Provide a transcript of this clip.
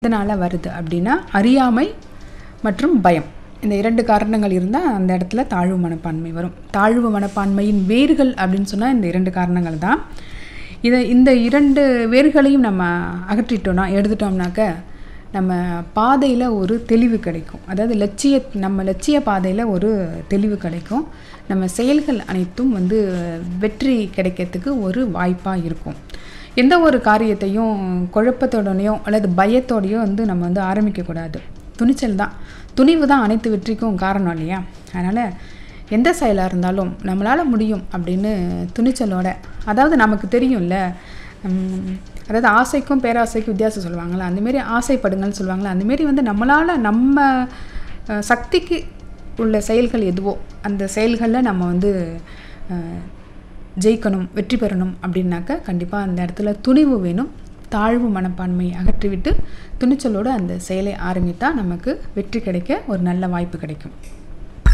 எதனால் வருது அப்படின்னா அறியாமை மற்றும் பயம் இந்த இரண்டு காரணங்கள் இருந்தால் அந்த இடத்துல தாழ்வு மனப்பான்மை வரும் தாழ்வு மனப்பான்மையின் வேர்கள் அப்படின்னு சொன்னால் இந்த இரண்டு காரணங்கள் தான் இதை இந்த இரண்டு வேர்களையும் நம்ம அகற்றிட்டோம்னா எடுத்துட்டோம்னாக்க நம்ம பாதையில் ஒரு தெளிவு கிடைக்கும் அதாவது லட்சிய நம்ம லட்சிய பாதையில் ஒரு தெளிவு கிடைக்கும் நம்ம செயல்கள் அனைத்தும் வந்து வெற்றி கிடைக்கிறதுக்கு ஒரு வாய்ப்பாக இருக்கும் எந்த ஒரு காரியத்தையும் குழப்பத்தோடனையோ அல்லது பயத்தோடையோ வந்து நம்ம வந்து ஆரம்பிக்கக்கூடாது துணிச்சல் தான் துணிவு தான் அனைத்து வெற்றிக்கும் காரணம் இல்லையா அதனால் எந்த செயலாக இருந்தாலும் நம்மளால் முடியும் அப்படின்னு துணிச்சலோட அதாவது நமக்கு தெரியும்ல உம், அதாவது ஆசைக்கும் பேராசைக்கும் வித்தியாசம் சொல்லுவாங்கள்ல அந்தமாரி ஆசைப்படுங்கள்னு சொல்லுவாங்கள்ல அந்தமாரி வந்து நம்மளால் நம்ம அஹ், சக்திக்கு உள்ள செயல்கள் எதுவோ அந்த செயல்களில் நம்ம வந்து அஹ், ஜெயிக்கணும் வெற்றி பெறணும் அப்படின்னாக்க கண்டிப்பாக அந்த இடத்துல துணிவு வேணும் தாழ்வு மனப்பான்மையை அகற்றிவிட்டு துணிச்சலோடு அந்த செயலை ஆரம்பித்தால் நமக்கு வெற்றி கிடைக்க ஒரு நல்ல வாய்ப்பு கிடைக்கும்